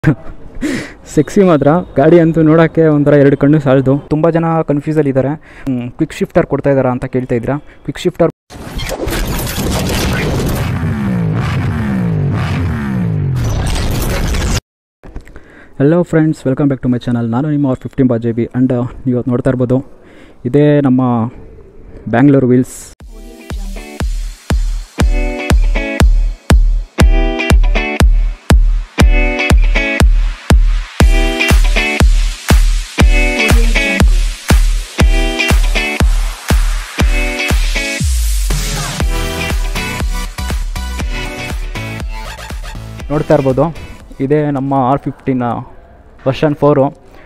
sexy ಮಾತ್ರ ಗಾಡಿ ಅಂತೂ ನೋಡೋಕ್ಕೆ ಒಂಥರ ಎರಡು ಕಣ್ಣು ಸಾಲದು ತುಂಬ ಜನ ಕನ್ಫ್ಯೂಸಲ್ಲಿ ಇದ್ದಾರೆ ಕ್ವಿಕ್ ಶಿಫ್ಟರ್ ಕೊಡ್ತಾ ಇದ್ದಾರಾ ಅಂತ ಕೇಳ್ತಾ ಇದ್ದೀರಾ quick shifter hello friends welcome back to my channel ನಾನು ನಿಮ್ಮ ಅವ್ರ ಫಿಫ್ಟೀನ್ ಬಾ ಜೆ ಬಿ ಆ್ಯಂಡ್ ನೀವು ಇವತ್ತು ನೋಡ್ತಾ ಇರ್ಬೋದು ಇದೇ ನಮ್ಮ ಬ್ಯಾಂಗ್ಳೂರು ವೀಲ್ಸ್ ನೋಡ್ತಾ ಇರ್ಬೋದು ಇದೇ ನಮ್ಮ R fifteen version four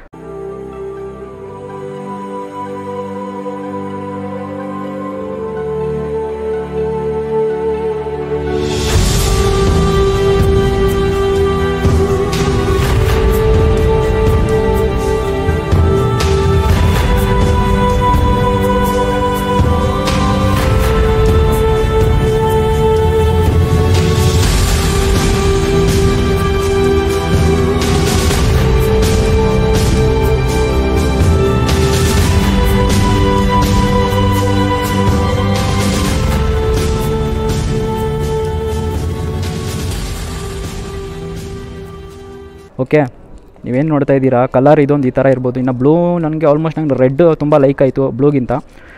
okay ನೀವೇನು ನೋಡ್ತಾ ಇದ್ದೀರಾ ಕಲರ್ ಇದೊಂದು ಈ ಥರ ಇರ್ಬೋದು ಇನ್ನು ಬ್ಲೂ ನನಗೆ ಆಲ್ಮೋಸ್ಟ್ ನಂಗೆ ರೆಡ್ ತುಂಬ ಲೈಕ್ ಆಯಿತು ಬ್ಲೂಗಿಂತ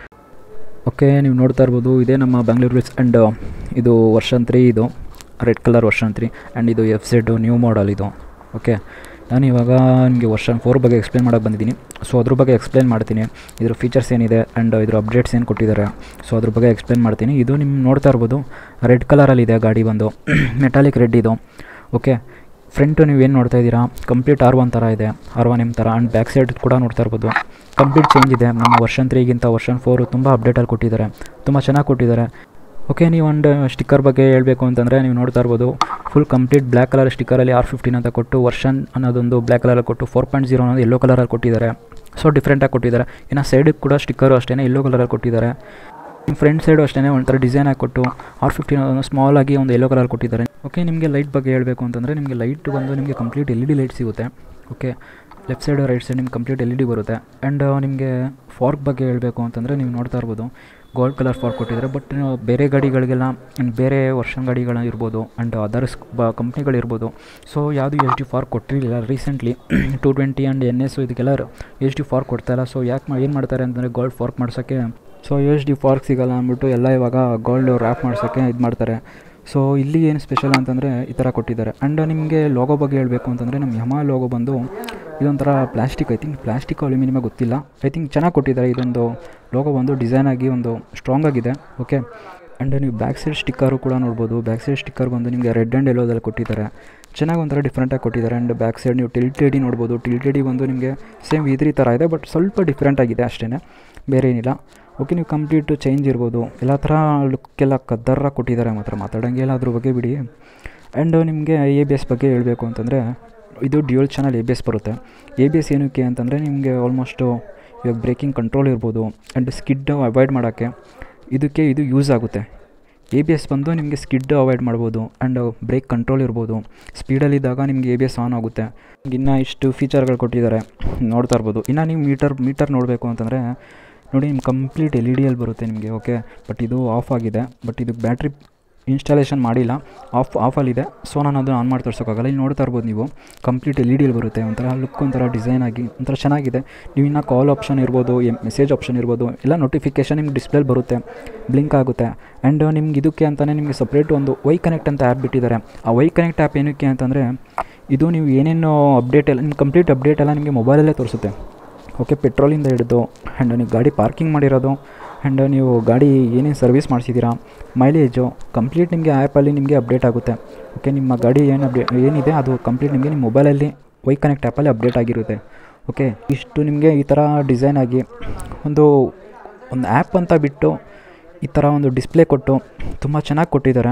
ಓಕೆ ನೀವು ನೋಡ್ತಾ ಇರ್ಬೋದು ಇದೇ ನಮ್ಮ ಬ್ಯಾಂಗ್ಳೂರು ರಿಲ್ಸ್ ಆ್ಯಂಡ್ ಇದು ವರ್ಷನ್ ತ್ರೀ ಇದು red colour version three and ಇದು ಎಫ್ ಸೆಡ್ ನ್ಯೂ ಮಾಡಲ್ ಇದು ಓಕೆ ನಾನು ಇವಾಗ ನಿಮಗೆ ವರ್ಷನ್ ಫೋರ್ ಬಗ್ಗೆ ಎಕ್ಸ್ಪ್ಲೇನ್ ಮಾಡೋಕ್ಕೆ ಬಂದಿದ್ದೀನಿ ಸೊ ಅದ್ರ ಬಗ್ಗೆ ಎಕ್ಸ್ಪ್ಲೇನ್ ಮಾಡ್ತೀನಿ ಇದ್ರ ಫೀಚರ್ಸ್ ಏನಿದೆ ಆ್ಯಂಡ್ ಇದ್ರ ಅಪ್ಡೇಟ್ಸ್ ಏನು ಕೊಟ್ಟಿದ್ದಾರೆ ಸೊ ಅದ್ರ ಬಗ್ಗೆ ಎಕ್ಸ್ಪ್ಲೇನ್ ಮಾಡ್ತೀನಿ ಇದು ನಿಮ್ಮ ನೋಡ್ತಾ ಇರ್ಬೋದು ರೆಡ್ ಕಲರಲ್ಲಿದೆ ಗಾಡಿ ಬಂದು ಮೆಟಾಲಿಕ್ ರೆಡ್ ಇದು ಓಕೆ ಫ್ರಂಟು ನೀವು ಏನು ನೋಡ್ತಾ ಇದ್ದೀರಾ ಕಂಪ್ಲೀಟ್ ಆರ್ ಒನ್ ಥರ ಇದೆ ಆರ್ ಒನ್ ಎಮ್ ಥರ ಆ್ಯಂಡ್ ಬ್ಯಾಕ್ ಸೈಡ್ ಕೂಡ ನೋಡ್ತಾ ಇರ್ಬೋದು ಕಂಪ್ಲೀಟ್ ಚೇಂಜ್ ಇದೆ ನಮ್ಮ ವರ್ಷನ್ ತ್ರೀಗಿಂತ ವರ್ಷನ್ ಫೋರು ತುಂಬ ಅಪ್ಡೇಟಲ್ಲಿ ಕೊಟ್ಟಿದ್ದಾರೆ ತುಂಬ ಚೆನ್ನಾಗಿ ಕೊಟ್ಟಿದ್ದಾರೆ ಓಕೆ ನೀವು ಒಂದು ಸ್ಟಿಕ್ಕರ್ ಬಗ್ಗೆ ಹೇಳಬೇಕು ಅಂತಂದರೆ ನೀವು ನೋಡ್ತಾ ಇರ್ಬೋದು ಫುಲ್ ಕಂಪ್ಲೀಟ್ ಬ್ಲ್ಯಾಕ್ ಕಲರ್ ಸ್ಟಿಕ್ಕರಲ್ಲಿ ಆರ್ ಫಿಫ್ಟೀನ್ ಅಂತ ಕೊಟ್ಟು ವರ್ಷನ್ ಅನ್ನೋದೊಂದು ಬ್ಲ್ಯಾಕ್ ಕಲರಲ್ಲಿ ಕೊಟ್ಟು ಫೋರ್ ಪಾಯಿಂಟ್ ಜೀರೋ ಅನ್ನೋದು ಯೆಲ್ಲೋ ಕಲರಲ್ಲಿ ಕೊಟ್ಟಿದ್ದಾರೆ ಸೊ ಡಿಫ್ರೆಂಟಾಗಿ ಕೊಟ್ಟಿದ್ದಾರೆ ಇನ್ನು ಸೈಡಿಗೆ ಕೂಡ ಸ್ಟಿಕ್ಕರು ಅಷ್ಟೇ ಯೆಲ್ಲೋ ಕಲರಲ್ಲಿ ಕೊಟ್ಟಿದ್ದಾರೆ ಫ್ರಂಟ್ ಸೈಡು ಅಷ್ಟೇ ಒಂಥರ ಡಿಸೈನ್ ಆಗಿ ಕೊಟ್ಟು ಆರ್ ಫಿಫ್ಟೀನ್ ಅದನ್ನು ಸ್ಮಾಲ್ ಆಗಿ ಒಂದು ಯೆಲ್ಲೋ ಕಲರ್ ಕೊಟ್ಟಿದ್ದಾರೆ ಓಕೆ ನಿಮಗೆ ಲೈಟ್ ಬಗ್ಗೆ ಹೇಳಬೇಕು ಅಂತಂದರೆ ನಿಮಗೆ ಲೈಟ್ ಬಂದು ನಿಮಗೆ complete L E D light ಸಿಗುತ್ತೆ okay left side right side ನಿಮ್ಗೆ ಕಂಪ್ಲೀಟ್ ಎಲ್ ಇ ಡಿ ಬರುತ್ತೆ ಆ್ಯಂಡ್ ನಿಮಗೆ ಫಾರ್ಕ್ ಬಗ್ಗೆ ಹೇಳಬೇಕು ಅಂತಂದರೆ ನೀವು ನೋಡ್ತಾ ಇರ್ಬೋದು ಗೋಲ್ಡ್ ಕಲರ್ ಫಾರ್ಕ್ ಕೊಟ್ಟಿದ್ದಾರೆ ಬಟ್ ಬೇರೆ ಗಾಡಿಗಳಿಗೆಲ್ಲ ಇನ್ನು ಬೇರೆ ವರ್ಷನ್ ಗಾಡಿಗಳು ಇರ್ಬೋದು ಆ್ಯಂಡ್ ಅದರ್ಸ್ ಬ ಕಂಪ್ನಿಗಳಿರ್ಬೋದು ಸೊ ಯಾವುದು ಎಚ್ ಡಿ ಫಾರ್ಕ್ ಕೊಟ್ಟಿರಲಿಲ್ಲ recently two twenty and N S ಇದಕ್ಕೆಲ್ಲ ಎಚ್ ಡಿ ಫಾರ್ಕ್ ಕೊಡ್ತಾಯಿಲ್ಲ ಸೊ ಯಾಕೆ ಮಾ ಏನು ಮಾಡ್ತಾರೆ ಅಂತಂದರೆ ಗೋಲ್ಡ್ ಫಾರ್ಕ್ ಮಾಡ್ಸೋಕ್ಕೆ ಸೊ ಎಚ್ ಡಿ ಫಾರ್ಕ್ ಸಿಗೋಲ್ಲ ಅಂದ್ಬಿಟ್ಟು ಎಲ್ಲ ಇವಾಗ ಗೋಲ್ಡ್ ರ್ಯಾಪ್ ಮಾಡ್ಸೋಕ್ಕೆ ಇದು ಮಾಡ್ತಾರೆ ಸೊ ಇಲ್ಲಿ ಏನು ಸ್ಪೆಷಲ್ ಅಂತಂದರೆ ಈ ಥರ ಕೊಟ್ಟಿದ್ದಾರೆ ಆ್ಯಂಡ್ ನಿಮಗೆ ಲೋಗೋ ಬಗ್ಗೆ ಹೇಳಬೇಕು ಅಂತಂದರೆ ನಮ್ಮ ಯಮ ಲೋಗೋ ಬಂದು ಇದೊಂಥರ ಪ್ಲಾಸ್ಟಿಕ್ ಐ ಥಿಂಕ್ ಪ್ಲಾಸ್ಟಿಕ್ ಅಲ್ಯೂಮಿನಿಯಮ ಗೊತ್ತಿಲ್ಲ ಐ ಥಿಂಕ್ ಚೆನ್ನಾಗಿ ಕೊಟ್ಟಿದ್ದಾರೆ ಇದೊಂದು ಲೋಗೋ ಬಂದು ಡಿಸೈನ್ ಆಗಿ ಒಂದು ಸ್ಟ್ರಾಂಗ್ ಆಗಿದೆ ಓಕೆ ಆ್ಯಂಡ್ ನೀವು ಬ್ಯಾಕ್ ಸೈಡ್ ಸ್ಟಿಕ್ಕರು ಕೂಡ ನೋಡ್ಬೋದು ಬ್ಯಾಕ್ ಸೈಡ್ ಸ್ಟಿಕ್ಕರ್ ಬಂದು ನಿಮಗೆ ರೆಡ್ ಆ್ಯಂಡ್ ಎಲ್ಲೋದಲ್ಲಿ ಕೊಟ್ಟಿದ್ದಾರೆ ಚೆನ್ನಾಗಿ ಒಂಥರ ಡಿಫ್ರೆಂಟಾಗಿ ಕೊಟ್ಟಿದ್ದಾರೆ ಆ್ಯಂಡ್ ಬ್ಯಾಕ್ ಸೈಡ್ ನೀವು ಟಿಲ್ಟೆಡಿ ನೋಡ್ಬೋದು ಟಿಲ್ಟೆಡಿ ಬಂದು ನಿಮಗೆ ಸೇಮ್ ಇದ್ರಿ ಥರ ಇದೆ ಬಟ್ ಸ್ವಲ್ಪ ಡಿಫ್ರೆಂಟ್ ಆಗಿದೆ ಅಷ್ಟೇ ಬೇರೆ ಏನಿಲ್ಲ ಓಕೆ ನೀವು ಕಂಪ್ಲೀಟು ಚೇಂಜ್ ಇರ್ಬೋದು ಎಲ್ಲ ಥರ ಲುಕ್ಕೆಲ್ಲ ಕದ್ದರ ಕೊಟ್ಟಿದ್ದಾರೆ ಮಾತ್ರ ಮಾತಾಡೋಂಗೆ ಇಲ್ಲ ಅದ್ರ ಬಗ್ಗೆ ಬಿಡಿ ಆ್ಯಂಡ್ ನಿಮಗೆ ಎ ಬಿ ಎಸ್ ಬಗ್ಗೆ ಹೇಳಬೇಕು ಅಂತಂದರೆ ಇದು dual channel A B S ಬರುತ್ತೆ ಎ ಬಿ ಎಸ್ ಏನಕ್ಕೆ ಅಂತಂದರೆ ನಿಮಗೆ ಆಲ್ಮೋಸ್ಟು ಇವಾಗ ಬ್ರೇಕಿಂಗ್ ಕಂಟ್ರೋಲ್ ಇರ್ಬೋದು ಆ್ಯಂಡ್ ಸ್ಕಿಡ್ ಅವಾಯ್ಡ್ ಮಾಡೋಕ್ಕೆ ಇದಕ್ಕೆ ಇದು ಯೂಸ್ ಆಗುತ್ತೆ ಎ ಬಿ ಎಸ್ ಬಂದು ನಿಮಗೆ ಸ್ಕಿಡ್ ಅವಾಯ್ಡ್ ಮಾಡ್ಬೋದು ಆ್ಯಂಡ್ ಬ್ರೇಕ್ ಕಂಟ್ರೋಲ್ ಇರ್ಬೋದು ಸ್ಪೀಡಲ್ಲಿದ್ದಾಗ ನಿಮಗೆ ಎ ಬಿ ಎಸ್ ಆನ್ ಆಗುತ್ತೆ ಇನ್ನು ಇಷ್ಟು ಫೀಚರ್ಗಳು ಕೊಟ್ಟಿದ್ದಾರೆ ನೋಡ್ತಾ ಇರ್ಬೋದು ಇನ್ನು ನೀವು ಮೀಟರ್ ಮೀಟರ್ ನೋಡಬೇಕು ಅಂತಂದರೆ ನೋಡಿ ನಿಮ್ಗೆ ಕಂಪ್ಲೀಟ್ ಎಲ್ ಇ ಡಿಯಲ್ಲಿ ಬರುತ್ತೆ ನಿಮಗೆ ಓಕೆ ಬಟ್ ಇದು ಆಫ್ ಆಗಿದೆ ಬಟ್ ಇದಕ್ಕೆ ಬ್ಯಾಟ್ರಿ ಇನ್ಸ್ಟಾಲೇಷನ್ ಮಾಡಿಲ್ಲ ಆಫ್ ಆಫಲ್ಲಿದೆ ಸೊ ನಾನು ಅದನ್ನು ಆನ್ ಮಾಡಿ ತೋರ್ಸೋಕ್ಕಾಗಲ್ಲ ಇಲ್ಲಿ ನೋಡ್ತಾ ಇರ್ಬೋದು ನೀವು ಕಂಪ್ಲೀಟ್ ಎಲ್ ಇ ಡಿಯಲ್ಲಿ ಬರುತ್ತೆ ಒಂಥರ ಲುಕ್ ಒಂಥರ ಡಿಸೈನ್ ಆಗಿ ಒಂಥರ ಚೆನ್ನಾಗಿದೆ ನೀವು ಇನ್ನು ಕಾಲ್ ಆಪ್ಷನ್ ಇರ್ಬೋದು ಮೆಸೇಜ್ ಆಪ್ಷನ್ ಇರ್ಬೋದು ಎಲ್ಲ ನೋಟಿಫಿಕೇಷನ್ ನಿಮ್ಗೆ ಡಿಸ್ಪ್ಲೇಲಿ ಬರುತ್ತೆ ಬ್ಲಿಂಕ್ ಆಗುತ್ತೆ ಆ್ಯಂಡ್ ನಿಮ್ಗೆ ಇದಕ್ಕೆ ಅಂತಲೇ ನಿಮಗೆ ಸಪ್ರೇಟ್ ಒಂದು ವೈ ಕನೆಕ್ಟ್ ಅಂತ ಆ್ಯಪ್ ಬಿಟ್ಟಿದ್ದಾರೆ ಆ ವೈ ಕನೆಕ್ಟ್ ಆ್ಯಪ್ ಏನಕ್ಕೆ ಅಂತಂದರೆ ಇದು ನೀವು ಏನೇನು ಅಪ್ಡೇಟ್ ಎಲ್ಲ ನಿಮ್ಮ ಕಂಪ್ಲೀಟ್ ಅಪ್ಡೇಟ್ ಎಲ್ಲ ನಿಮಗೆ ಮೊಬೈಲಲ್ಲೇ ತೋರಿಸುತ್ತೆ ಓಕೆ ಪೆಟ್ರೋಲಿಂದ ಹಿಡಿದು ಆ್ಯಂಡ್ ನೀವು ಗಾಡಿ ಪಾರ್ಕಿಂಗ್ ಮಾಡಿರೋದು ಆ್ಯಂಡ್ ನೀವು ಗಾಡಿ ಏನೇನು ಸರ್ವಿಸ್ ಮಾಡಿಸಿದ್ದೀರಾ ಮೈಲೇಜು ಕಂಪ್ಲೀಟ್ ನಿಮಗೆ ಆ್ಯಪಲ್ಲಿ ನಿಮಗೆ ಅಪ್ಡೇಟ್ ಆಗುತ್ತೆ ಓಕೆ ನಿಮ್ಮ ಗಾಡಿ ಏನು ಅಪ್ಡೇಟ್ ಏನಿದೆ ಅದು ಕಂಪ್ಲೀಟ್ ನಿಮಗೆ ನಿಮ್ಮ ಮೊಬೈಲಲ್ಲಿ ವೈ ಕನೆಕ್ಟ್ ಆ್ಯಪಲ್ಲಿ ಅಪ್ಡೇಟ್ ಆಗಿರುತ್ತೆ ಓಕೆ ಇಷ್ಟು ನಿಮಗೆ ಈ ಥರ ಡಿಸೈನ್ ಆಗಿ ಒಂದು ಒಂದು ಆ್ಯಪ್ ಅಂತ ಬಿಟ್ಟು ಈ ಥರ ಒಂದು ಡಿಸ್ಪ್ಲೇ ಕೊಟ್ಟು ತುಂಬ ಚೆನ್ನಾಗಿ ಕೊಟ್ಟಿದ್ದಾರೆ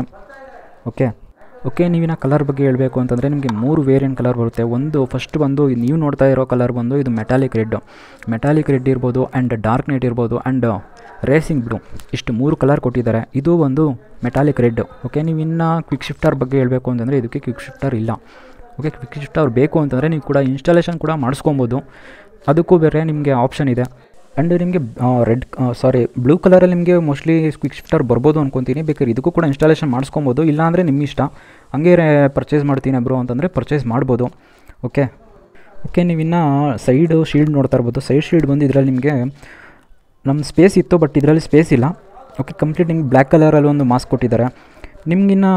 ಓಕೆ ಓಕೆ ನೀವಿನ ಕಲರ್ ಬಗ್ಗೆ ಹೇಳಬೇಕು ಅಂತಂದರೆ ನಿಮಗೆ ಮೂರು ವೇರಿಯಂಟ್ ಕಲರ್ ಬರುತ್ತೆ ಒಂದು ಫಸ್ಟ್ ಬಂದು ನೀವು ನೋಡ್ತಾ ಇರೋ ಕಲರ್ ಬಂದು ಇದು ಮೆಟಾಲಿಕ್ ರೆಡ್ ಮೆಟಾಲಿಕ್ ರೆಡ್ ಇರ್ಬೋದು ಆ್ಯಂಡ್ ಡಾರ್ಕ್ ನೈಟ್ ಇರ್ಬೋದು ಆ್ಯಂಡ್ ರೇಸಿಂಗ್ ಬ್ಲೂ ಇಷ್ಟು ಮೂರು ಕಲರ್ ಕೊಟ್ಟಿದ್ದಾರೆ ಇದು ಒಂದು ಮೆಟಾಲಿಕ್ ರೆಡ್ ಓಕೆ ನೀವು ಇನ್ನು ಕ್ವಿಕ್ ಶಿಫ್ಟರ್ ಬಗ್ಗೆ ಹೇಳಬೇಕು ಅಂತಂದರೆ ಇದಕ್ಕೆ ಕ್ವಿಕ್ ಶಿಫ್ಟರ್ ಇಲ್ಲ ಓಕೆ ಕ್ವಿಕ್ ಶಿಫ್ಟರ್ ಬೇಕು ಅಂತಂದರೆ ನೀವು ಕೂಡ ಇನ್ಸ್ಟಾಲೇಷನ್ ಕೂಡ ಮಾಡಿಸ್ಕೊಬೋದು ಅದಕ್ಕೂ ಬೇರೆ ನಿಮಗೆ ಆಪ್ಷನ್ ಇದೆ ಆ್ಯಂಡ್ ನಿಮಗೆ ರೆಡ್ ಸಾರಿ ಬ್ಲೂ ಕಲರಲ್ಲಿ ನಿಮಗೆ ಮೋಸ್ಟ್ಲಿ ಕ್ವಿಕ್ ಶಿಫ್ಟರ್ ಬರ್ಬೋದು ಅನ್ಕೊತೀನಿ ಬೇಕಾದ್ರೆ ಇದಕ್ಕೂ ಕೂಡ ಇನ್ಸ್ಟಾಲೇಷನ್ ಮಾಡಿಸ್ಕೊಬೋದು ಇಲ್ಲಾಂದರೆ ನಿಮ್ಮ ಇಷ್ಟ ಹಂಗೆ ಪರ್ಚೇಸ್ ಮಾಡ್ತೀನಿ ಬ್ರೋ ಅಂತಂದರೆ ಪರ್ಚೇಸ್ ಮಾಡ್ಬೋದು ಓಕೆ ಓಕೆ ನೀವು ಇನ್ನು ಸೈಡು ಶೀಲ್ಡ್ ನೋಡ್ತಾ ಇರ್ಬೋದು ಸೈಡ್ ಶೀಲ್ಡ್ ಬಂದು ಇದರಲ್ಲಿ ನಿಮಗೆ ನಮ್ಮ ಸ್ಪೇಸ್ ಇತ್ತು ಬಟ್ ಇದರಲ್ಲಿ ಸ್ಪೇಸ್ ಇಲ್ಲ ಓಕೆ ಕಂಪ್ಲೀಟ್ ನಿಮ್ಗೆ ಬ್ಲ್ಯಾಕ್ ಕಲರಲ್ಲಿ ಒಂದು ಮಾಸ್ಕ್ ಕೊಟ್ಟಿದ್ದಾರೆ ನಿಮ್ಗಿನ್ನ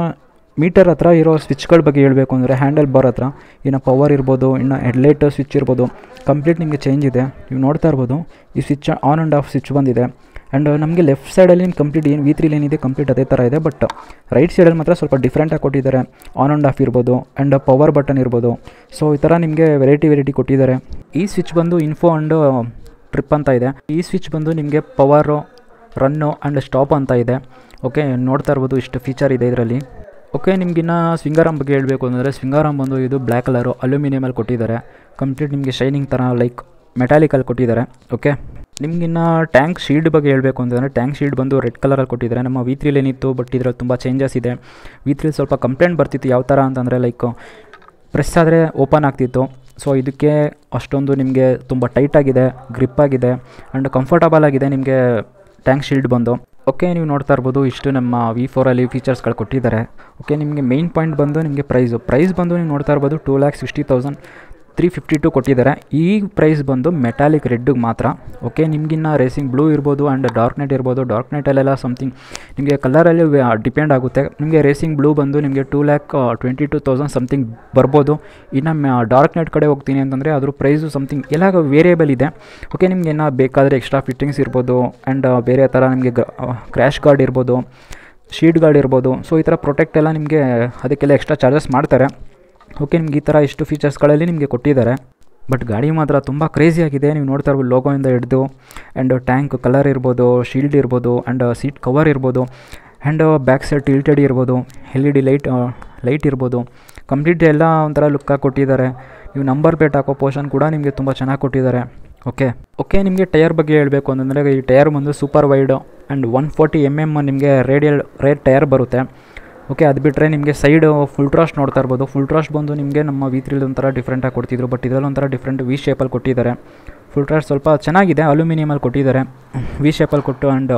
ಮೀಟರ್ ಹತ್ರ ಇರೋ ಸ್ವಿಚ್ಗಳ ಬಗ್ಗೆ ಹೇಳಬೇಕು ಅಂದರೆ ಹ್ಯಾಂಡಲ್ ಬಾರ್ ಹತ್ರ ಇನ್ನು ಪವರ್ ಇರ್ಬೋದು ಇನ್ನು ಹೆಡ್ಲೈಟ್ ಸ್ವಿಚ್ ಇರ್ಬೋದು ಕಂಪ್ಲೀಟ್ ನಿಮಗೆ ಚೇಂಜ್ ಇದೆ ನೀವು ನೋಡ್ತಾ ಇರ್ಬೋದು ಈ switch on and off switch ಬಂದಿದೆ ಆ್ಯಂಡ್ ನಮಗೆ ಲೆಫ್ಟ್ ಸೈಡಲ್ಲಿ ಕಂಪ್ಲೀಟ್ ಏನು ವಿ ತ್ರೀಲಿ ಏನಿದೆ ಕಂಪ್ಲೀಟ್ ಅದೇ ಥರ ಇದೆ ಬಟ್ ರೈಟ್ ಸೈಡಲ್ಲಿ ಮಾತ್ರ ಸ್ವಲ್ಪ ಡಿಫ್ರೆಂಟಾಗಿ ಕೊಟ್ಟಿದ್ದಾರೆ ಆನ್ ಆ್ಯಂಡ್ ಆಫ್ ಇರ್ಬೋದು ಆ್ಯಂಡ್ ಪವರ್ ಬಟನ್ ಇರ್ಬೋದು ಸೊ ಈ ಥರ ನಿಮಗೆ ವೆರೈಟಿ ವೆರೈಟಿ ಕೊಟ್ಟಿದ್ದಾರೆ ಈ ಸ್ವಿಚ್ ಬಂದು ಇನ್ಫೋ ಆ್ಯಂಡ್ ಟ್ರಿಪ್ ಅಂತ ಇದೆ ಈ ಸ್ವಿಚ್ ಬಂದು ನಿಮಗೆ ಪವರು ರನ್ನು ಆ್ಯಂಡ್ ಸ್ಟಾಪ್ ಅಂತ ಇದೆ ಓಕೆ ನೋಡ್ತಾ ಇರ್ಬೋದು ಇಷ್ಟು ಫೀಚರ್ ಇದೆ ಇದರಲ್ಲಿ ಓಕೆ ನಿಮಗಿನ್ನ ಸ್ವಿಂಗಾರಾಮ್ ಬಗ್ಗೆ ಹೇಳಬೇಕು ಅಂದರೆ ಸ್ವಿಂಗಾರಾಮ್ ಬಂದು ಇದು ಬ್ಲ್ಯಾಕ್ ಕಲರು ಅಲ್ಯೂಮಿನಿಯಮಲ್ಲಿ ಕೊಟ್ಟಿದ್ದಾರೆ ಕಂಪ್ಲೀಟ್ ನಿಮಗೆ ಶೈನಿಂಗ್ ಥರ ಲೈಕ್ ಮೆಟಾಲಿಕಲ್ಲಿ ಕೊಟ್ಟಿದ್ದಾರೆ ಓಕೆ ನಿಮಗಿನ್ನ ಟ್ಯಾಂಕ್ ಶೀಲ್ಡ್ ಬಗ್ಗೆ ಹೇಳಬೇಕು ಅಂತಂದರೆ ಟ್ಯಾಂಕ್ ಶೀಲ್ಡ್ ಬಂದು ರೆಡ್ ಕಲರಲ್ಲಿ ಕೊಟ್ಟಿದ್ದಾರೆ ನಮ್ಮ ವಿ ತ್ರೀಲಿ ಏನಿತ್ತು ಬಟ್ ಇದರಲ್ಲಿ ತುಂಬ ಚೇಂಜಸ್ ಇದೆ ವಿ ತ್ರೀಲಿ ಸ್ವಲ್ಪ ಕಂಪ್ಲೇಂಟ್ ಬರ್ತಿತ್ತು ಯಾವ ಥರ ಅಂತಂದರೆ ಲೈಕ್ ಪ್ರೆಸ್ ಆದರೆ ಓಪನ್ ಆಗ್ತಿತ್ತು ಸೊ ಇದಕ್ಕೆ ಅಷ್ಟೊಂದು ನಿಮಗೆ ತುಂಬ ಟೈಟಾಗಿದೆ ಗ್ರಿಪ್ ಆಗಿದೆ ಆ್ಯಂಡ್ ಕಂಫರ್ಟಬಲ್ ಆಗಿದೆ ನಿಮಗೆ ಟ್ಯಾಂಕ್ ಶೀಲ್ಡ್ ಬಂದು ಓಕೆ ನೀವು ನೋಡ್ತಾ ಇರ್ಬೋದು ಇಷ್ಟು ನಮ್ಮ ವಿ ಫೋರಲ್ಲಿ ಫೀಚರ್ಸ್ಗಳು ಕೊಟ್ಟಿದ್ದಾರೆ ಓಕೆ ನಿಮಗೆ ಮೇಯ್ನ್ ಪಾಯಿಂಟ್ ಬಂದು ನಿಮಗೆ ಪ್ರೈಸು ಪ್ರೈಸ್ ಬಂದು ನೀವು ನೋಡ್ತಾ ಇರ್ಬೋದು two lakh sixty thousand three fifty two ಕೊಟ್ಟಿದ್ದಾರೆ ಈ ಪ್ರೈಸ್ ಬಂದು ಮೆಟಾಲಿಕ್ ರೆಡ್ಗೆ ಮಾತ್ರ ಓಕೆ ನಿಮಗಿನ್ನ ರೇಸಿಂಗ್ ಬ್ಲೂ ಇರ್ಬೋದು ಆ್ಯಂಡ್ ಡಾರ್ಕ್ ನೈಟ್ ಇರ್ಬೋದು ಡಾರ್ಕ್ ನೈಟಲ್ಲೆಲ್ಲ ಸಮಥಿಂಗ್ ನಿಮಗೆ ಕಲರಲ್ಲಿ ಡಿಪೆಂಡ್ ಆಗುತ್ತೆ ನಿಮಗೆ ರೇಸಿಂಗ್ ಬ್ಲೂ ಬಂದು ನಿಮಗೆ two lakh twenty two thousand something ಬರ್ಬೋದು ಇನ್ನು ಡಾರ್ಕ್ ನೈಟ್ ಕಡೆ ಹೋಗ್ತೀನಿ ಅಂತಂದರೆ ಅದ್ರ ಪ್ರೈಸು ಸಮಥಿಂಗ್ ಎಲ್ಲ ವೇರಿಯೇಬಲ್ ಇದೆ ಓಕೆ ನಿಮ್ಗೆ ಏನೋ ಬೇಕಾದರೆ ಎಕ್ಸ್ಟ್ರಾ ಫಿಟ್ಟಿಂಗ್ಸ್ ಇರ್ಬೋದು ಆ್ಯಂಡ್ ಬೇರೆ ಥರ ನಿಮಗೆ ಕ್ರ್ಯಾಶ್ ಗಾರ್ಡ್ ಇರ್ಬೋದು ಶೀಟ್ ಗಾರ್ಡ್ ಇರ್ಬೋದು ಸೊ ಈ ಥರ ಪ್ರೊಟೆಕ್ಟ್ ಎಲ್ಲ ನಿಮಗೆ ಅದಕ್ಕೆಲ್ಲ ಎಕ್ಸ್ಟ್ರಾ ಚಾರ್ಜಸ್ ಮಾಡ್ತಾರೆ ಓಕೆ ನಿಮ್ಗೆ ಈ ಥರ ಇಷ್ಟು ಫೀಚರ್ಸ್ಗಳಲ್ಲಿ ನಿಮಗೆ ಕೊಟ್ಟಿದ್ದಾರೆ ಬಟ್ ಗಾಡಿ ಮಾತ್ರ ತುಂಬ ಕ್ರೇಜಿಯಾಗಿದೆ ನೀವು ನೋಡ್ತಾ ಇರ್ಬೋದು ಲೋಗೋಯಿಂದ ಹಿಡಿದು ಆ್ಯಂಡ್ ಟ್ಯಾಂಕ್ ಕಲರ್ ಇರ್ಬೋದು ಶೀಲ್ಡ್ ಇರ್ಬೋದು ಆ್ಯಂಡ್ ಸೀಟ್ ಕವರ್ ಇರ್ಬೋದು ಆ್ಯಂಡ್ ಬ್ಯಾಕ್ ಸೈಡ್ ಟಿಲ್ಟೆಡ್ ಇರ್ಬೋದು L E D light light ಇರ್ಬೋದು ಕಂಪ್ಲೀಟ್ ಎಲ್ಲ ಒಂಥರ ಲುಕ್ಕಾಗಿ ಕೊಟ್ಟಿದ್ದಾರೆ ನೀವು ನಂಬರ್ ಪ್ಲೇಟ್ ಹಾಕೋ ಪೋರ್ಷನ್ ಕೂಡ ನಿಮಗೆ ತುಂಬ ಚೆನ್ನಾಗಿ ಕೊಟ್ಟಿದ್ದಾರೆ ಓಕೆ ಓಕೆ ನಿಮಗೆ ಟೈರ್ ಬಗ್ಗೆ ಹೇಳಬೇಕು ಅಂತಂದರೆ ಈ ಟೈರ್ ಬಂದು super wide and one forty M M ನಿಮಗೆ ರೇಡಿಯಲ್ ರೇಡ್ ಟೈರ್ ಬರುತ್ತೆ ಓಕೆ ಅದು ಬಿಟ್ಟರೆ ನಿಮಗೆ ಸೈಡು ಫುಲ್ ಟ್ರಾಸ್ಟ್ ನೋಡ್ತಾ ಇರ್ಬೋದು ಫುಲ್ ಟ್ರಾಸ್ಟ್ ಬಂದು ನಿಮಗೆ ನಮ್ಮ ವಿ ತ್ರೀಲಿ ಒಂಥರ ಡಿಫ್ರೆಂಟಾಗಿ ಕೊಡ್ತಿದ್ರು ಬಟ್ ಇದರಲ್ಲಿ ಒಂಥರ ಡಿಫ್ರೆಂಟ್ ವಿ ಶೇಪಲ್ಲಿ ಕೊಟ್ಟಿದ್ದಾರೆ ಫುಲ್ ಟ್ರಾಸ್ಟ್ ಸ್ವಲ್ಪ ಚೆನ್ನಾಗಿದೆ ಅಲ್ಯೂಮಿನಿಯಮಲ್ಲಿ ಕೊಟ್ಟಿದ್ದಾರೆ ವಿ ಶೇಪಲ್ಲಿ ಕೊಟ್ಟು ಆ್ಯಂಡ್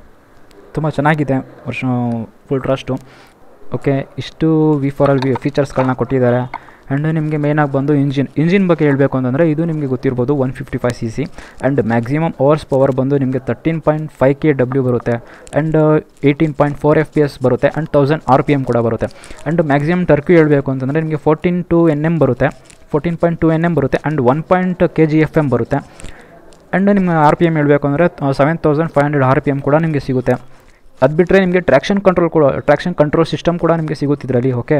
ತುಂಬ ಚೆನ್ನಾಗಿದೆ ವರ್ಷ ಫುಲ್ ಟ್ರಾಸ್ಟು ಓಕೆ ಇಷ್ಟು ವಿ ಫೋರಲ್ಲಿ ವಿ ಫೀಚರ್ಸ್ಗಳನ್ನ ಕೊಟ್ಟಿದ್ದಾರೆ ಆ್ಯಂಡ್ ನಿಮಗೆ ಮೇಯ್ನಾಗಿ ಬಂದು ಇಂಜಿನ್ ಇಂಜಿನ್ ಬಗ್ಗೆ ಹೇಳಬೇಕು ಅಂತಂದರೆ ಇದು ನಿಮಗೆ ಗೊತ್ತಿರ್ಬೋದು one fifty five C C and maximum hours power ಬಂದು ನಿಮಗೆ thirteen point five K W ಬರುತ್ತೆ and eighteen point four F P S ಬರುತ್ತೆ and thousand R P M ಕೂಡ ಬರುತ್ತೆ ಆ್ಯಂಡ್ ಮ್ಯಾಕ್ಸಿಮಮ್ ಟರ್ಕ್ಯೂ ಹೇಳಬೇಕು ಅಂತಂದರೆ ನಿಮಗೆ ಫೋರ್ಟೀನ್ ಟು ಎನ್ ಎಮ್ ಬರುತ್ತೆ fourteen point two N M ಬರುತ್ತೆ and one point K G F M ಬರುತ್ತೆ and ನಿಮ್ಮ ಆರ್ ಪಿ ಎಮ್ ಹೇಳಬೇಕು ಅಂದರೆ seven thousand five hundred R P M ಕೂಡ ನಿಮಗೆ ಸಿಗುತ್ತೆ ಅದು ಬಿಟ್ಟರೆ ನಿಮಗೆ ಟ್ರ್ಯಾಕ್ಷನ್ ಕಂಟ್ರೋಲ್ ಕೂಡ ಟ್ರ್ಯಾಕ್ಷನ್ ಕಂಟ್ರೋಲ್ ಸಿಸ್ಟಮ್ ಕೂಡ ನಿಮಗೆ ಸಿಗುತ್ತಿದ್ರಲ್ಲಿ ಓಕೆ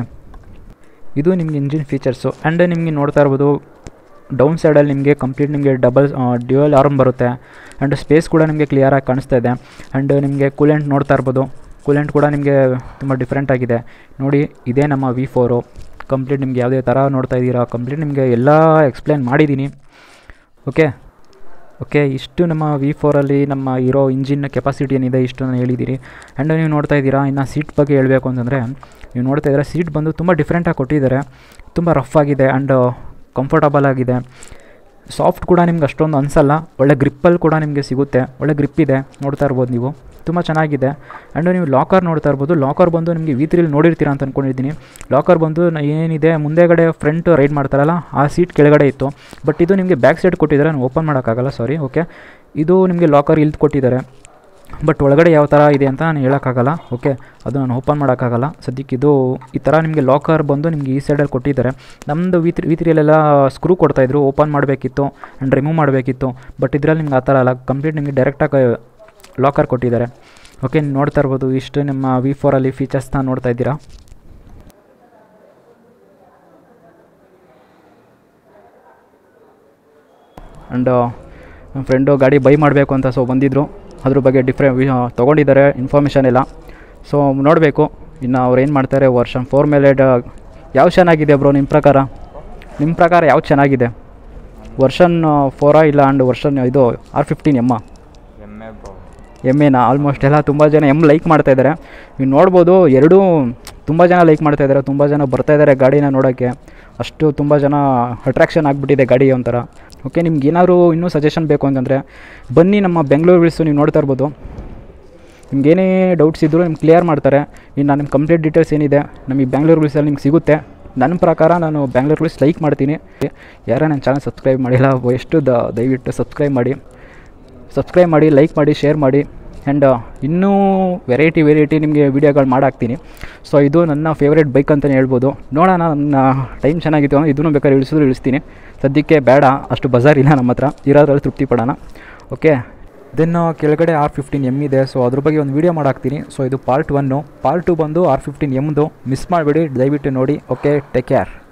ಇದು ನಿಮಗೆ ಇಂಜಿನ್ ಫೀಚರ್ಸು ಆ್ಯಂಡ್ ನಿಮಗೆ ನೋಡ್ತಾ ಇರ್ಬೋದು ಡೌನ್ ಸೈಡಲ್ಲಿ ನಿಮಗೆ ಕಂಪ್ಲೀಟ್ ನಿಮಗೆ ಡಬಲ್ ಡ್ಯುಯಲ್ ಆರ್ಮ್ ಬರುತ್ತೆ ಆ್ಯಂಡ್ ಸ್ಪೇಸ್ ಕೂಡ ನಿಮಗೆ ಕ್ಲಿಯರಾಗಿ ಕಾಣಿಸ್ತಾ ಇದೆ ಆ್ಯಂಡ್ ನಿಮಗೆ ಕೂಲೆಂಟ್ ನೋಡ್ತಾ ಇರ್ಬೋದು ಕೂಲೆಂಟ್ ಕೂಡ ನಿಮಗೆ ತುಂಬ ಡಿಫ್ರೆಂಟ್ ಆಗಿದೆ ನೋಡಿ ಇದೇ ನಮ್ಮ ವಿ ಫೋರು ಕಂಪ್ಲೀಟ್ ನಿಮ್ಗೆ ಯಾವುದೇ ಥರ ನೋಡ್ತಾ ಇದ್ದೀರಾ ಕಂಪ್ಲೀಟ್ ನಿಮಗೆ ಎಲ್ಲ ಎಕ್ಸ್ಪ್ಲೇನ್ ಮಾಡಿದ್ದೀನಿ ಓಕೆ ಓಕೆ ಇಷ್ಟು ನಮ್ಮ ವಿ ಫೋರಲ್ಲಿ ನಮ್ಮ ಇರೋ ಇಂಜಿನ್ ಕೆಪಾಸಿಟಿ ಏನಿದೆ ಇಷ್ಟು ನಾನು ಹೇಳಿದ್ದೀರಿ ಆ್ಯಂಡ್ ನೀವು ನೋಡ್ತಾ ಇದ್ದೀರಾ ಇನ್ನು ಸೀಟ್ ಬಗ್ಗೆ ಹೇಳಬೇಕು ಅಂತಂದರೆ ನೀವು ನೋಡ್ತಾ ಇದ್ದೀರಾ ಸೀಟ್ ಬಂದು ತುಂಬ ಡಿಫ್ರೆಂಟಾಗಿ ಕೊಟ್ಟಿದ್ದಾರೆ ತುಂಬ ರಫ್ ಆಗಿದೆ ಆ್ಯಂಡ್ ಕಂಫರ್ಟಬಲ್ ಆಗಿದೆ ಸಾಫ್ಟ್ ಕೂಡ ನಿಮ್ಗೆ ಅಷ್ಟೊಂದು ಅನಿಸಲ್ಲ ಒಳ್ಳೆ ಗ್ರಿಪ್ಪಲ್ಲಿ ಕೂಡ ನಿಮಗೆ ಸಿಗುತ್ತೆ ಒಳ್ಳೆ ಗ್ರಿಪ್ ಇದೆ ನೋಡ್ತಾ ಇರ್ಬೋದು ನೀವು ತುಂಬ ಚೆನ್ನಾಗಿದೆ ಆ್ಯಂಡ್ ನೀವು ಲಾಕರ್ ನೋಡ್ತಾ ಇರ್ಬೋದು ಲಾಕರ್ ಬಂದು ನಿಮಗೆ ವಿ ತ್ರೀಲಿ ನೋಡಿರ್ತೀರ ಅಂತ ಅಂದ್ಕೊಂಡಿದ್ದೀನಿ ಲಾಕರ್ ಬಂದು ನ- ಏನಿದೆ ಮುಂದೆಗಡೆ ಫ್ರಂಟ್ ರೈಡ್ ಮಾಡ್ತಾರಲ್ಲ ಆ ಸೀಟ್ ಕೆಳಗಡೆ ಇತ್ತು ಬಟ್ ಇದು ನಿಮಗೆ ಬ್ಯಾಕ್ ಸೈಡ್ ಕೊಟ್ಟಿದ್ದಾರೆ ನಾನು ಓಪನ್ ಮಾಡೋಕ್ಕಾಗಲ್ಲ ಸಾರಿ ಓಕೆ ಇದು ನಿಮಗೆ ಲಾಕರ್ ಇಲ್ದು ಕೊಟ್ಟಿದ್ದಾರೆ ಬಟ್ ಒಳಗಡೆ ಯಾವ ಥರ ಇದೆ ಅಂತ ನಾನು ಹೇಳೋಕ್ಕಾಗಲ್ಲ ಓಕೆ ಅದು ನಾನು ಓಪನ್ ಮಾಡೋಕ್ಕಾಗಲ್ಲ ಸದ್ಯಕ್ಕೆ ಇದು ಈ ಥರ ನಿಮಗೆ ಲಾಕರ್ ಬಂದು ನಿಮಗೆ ಈ ಸೈಡಲ್ಲಿ ಕೊಟ್ಟಿದ್ದಾರೆ ನಮ್ಮದು ವಿ ತ್ರಿ ವಿ ತ್ರೀಲೆಲ್ಲ ಸ್ಕ್ರೂ ಕೊಡ್ತಾಯಿದ್ರು ಓಪನ್ ಮಾಡಬೇಕಿತ್ತು ಆ್ಯಂಡ್ ರಿಮೂವ್ ಮಾಡಬೇಕಿತ್ತು ಬಟ್ ಇದರಲ್ಲಿ ನಿಮ್ಗೆ ಆ ಥರ ಅಲ್ಲ ಕಂಪ್ಲೀಟ್ ನಿಮಗೆ ಡೈರೆಕ್ಟಾಗಿ ಲಾಕರ್ ಕೊಟ್ಟಿದ್ದಾರೆ ಓಕೆ ನೀವು ನೋಡ್ತಾ ಇರ್ಬೋದು ಇಷ್ಟು ನಿಮ್ಮ ವಿ ಫೋರಲ್ಲಿ ಫೀಚರ್ಸ್ನ ನೋಡ್ತಾ ಇದ್ದೀರಾ ಆ್ಯಂಡ್ ನಮ್ಮ ಫ್ರೆಂಡು ಗಾಡಿ ಬೈ ಮಾಡಬೇಕು ಅಂತ ಸೊ ಬಂದಿದ್ದರು ಅದ್ರ ಬಗ್ಗೆ ಡಿಫ್ರೆ ತೊಗೊಂಡಿದ್ದಾರೆ ಇನ್ಫಾರ್ಮೇಷನ್ ಎಲ್ಲ ಸೊ ನೋಡಬೇಕು ಇನ್ನು ಅವ್ರು ಏನು ಮಾಡ್ತಾರೆ ವರ್ಷನ್ ಫೋರ್ ಮೇಲೆ ಯಾವ ಚೆನ್ನಾಗಿದೆ ಬ್ರೋ ನಿಮ್ಮ ಪ್ರಕಾರ ನಿಮ್ಮ ಪ್ರಕಾರ ಯಾವ್ದು ಚೆನ್ನಾಗಿದೆ ವರ್ಷನ್ ಫೋರಾ ಇಲ್ಲ ಆ್ಯಂಡ್ ವರ್ಷನ್ ಇದು ಆರ್ ಫಿಫ್ಟೀನ್ ಎಮ್ಮ ಎಮ್ಮೆ ಬ್ರೋ ಎಮ್ ಎನ ಆಲ್ಮೋಸ್ಟ್ ಎಲ್ಲ ತುಂಬ ಜನ ಎಮ್ ಲೈಕ್ ಮಾಡ್ತಾ ಇದ್ದಾರೆ ನೀವು ನೋಡ್ಬೋದು ಎರಡೂ ತುಂಬ ಜನ ಲೈಕ್ ಮಾಡ್ತಾ ಇದ್ದಾರೆ ತುಂಬ ಜನ ಬರ್ತಾ ಇದ್ದಾರೆ ಗಾಡಿನ ನೋಡೋಕ್ಕೆ ಅಷ್ಟು ತುಂಬ ಜನ ಅಟ್ರಾಕ್ಷನ್ ಆಗಿಬಿಟ್ಟಿದೆ ಗಾಡಿ ಒಂಥರ ಓಕೆ ನಿಮ್ಗೆ ಏನಾದ್ರು ಇನ್ನೂ ಸಜೆಷನ್ ಬೇಕು ಅಂತಂದರೆ ಬನ್ನಿ ನಮ್ಮ ಬೆಂಗಳೂರು ವಿಲ್ಸು ನೀವು ನೋಡ್ತಾ ಇರ್ಬೋದು ನಿಮ್ಗೆ ಏನೇ ಡೌಟ್ಸ್ ಇದ್ದರೂ ನಿಮ್ಗೆ ಕ್ಲಿಯರ್ ಮಾಡ್ತಾರೆ ಇನ್ನು ನಿಮ್ಮ ಕಂಪ್ಲೀಟ್ ಡೀಟೇಲ್ಸ್ ಏನಿದೆ ನಮಗೆ ಬ್ಯಾಂಗ್ಳೂರು ವಿಲ್ಸಲ್ಲಿ ನಿಮ್ಗೆ ಸಿಗುತ್ತೆ ನನ್ನ ಪ್ರಕಾರ ನಾನು ಬ್ಯಾಂಗ್ಳೂರು ವಿಲ್ಸ್ ಲೈಕ್ ಮಾಡ್ತೀನಿ ಯಾರೋ ನನ್ನ ಚಾನಲ್ ಸಬ್ಸ್ಕ್ರೈಬ್ ಮಾಡಿಲ್ಲ ಎಷ್ಟು ದ ದಯವಿಟ್ಟು ಸಬ್ಸ್ಕ್ರೈಬ್ ಮಾಡಿ ಸಬ್ಸ್ಕ್ರೈಬ್ ಮಾಡಿ ಲೈಕ್ ಮಾಡಿ ಶೇರ್ ಮಾಡಿ ಆ್ಯಂಡ್ ಇನ್ನೂ ವೆರೈಟಿ ವೆರೈಟಿ ನಿಮಗೆ ವೀಡಿಯೋಗಳು ಮಾಡಾಕ್ತೀನಿ ಸೊ ಇದು ನನ್ನ ಫೇವ್ರೇಟ್ ಬೈಕ್ ಅಂತಲೇ ಹೇಳ್ಬೋದು ನೋಡೋಣ ನನ್ನ ಟೈಮ್ ಚೆನ್ನಾಗಿತ್ತು ಅಂದರೆ ಇದನ್ನು ಬೇಕಾದ್ರೆ ಇಳಿಸಿದ್ರು ಇಳಿಸ್ತೀನಿ ಸದ್ಯಕ್ಕೆ ಬೇಡ ಅಷ್ಟು ಬಜಾರ್ ಇಲ್ಲ ನಮ್ಮ ಹತ್ರ ಇರೋದ್ರಲ್ಲಿ ತೃಪ್ತಿ ಪಡೋಣ ಓಕೆ ದೆನ್ ಕೆಳಗಡೆ ಆರ್ ಫಿಫ್ಟೀನ್ ಎಮ್ ಇದೆ ಸೊ ಅದ್ರ ಬಗ್ಗೆ ಒಂದು ವೀಡಿಯೋ ಮಾಡಾಕ್ತೀನಿ ಸೊ ಇದು ಪಾರ್ಟ್ ಒನ್ನು ಪಾರ್ಟ್ ಟು ಬಂದು ಆರ್ ಫಿಫ್ಟೀನ್ ಎಮ್ದು ಮಿಸ್ ಮಾಡಿಬಿಡಿ ದಯವಿಟ್ಟು ನೋಡಿ ಓಕೆ ಟೇಕ್ ಕೇರ್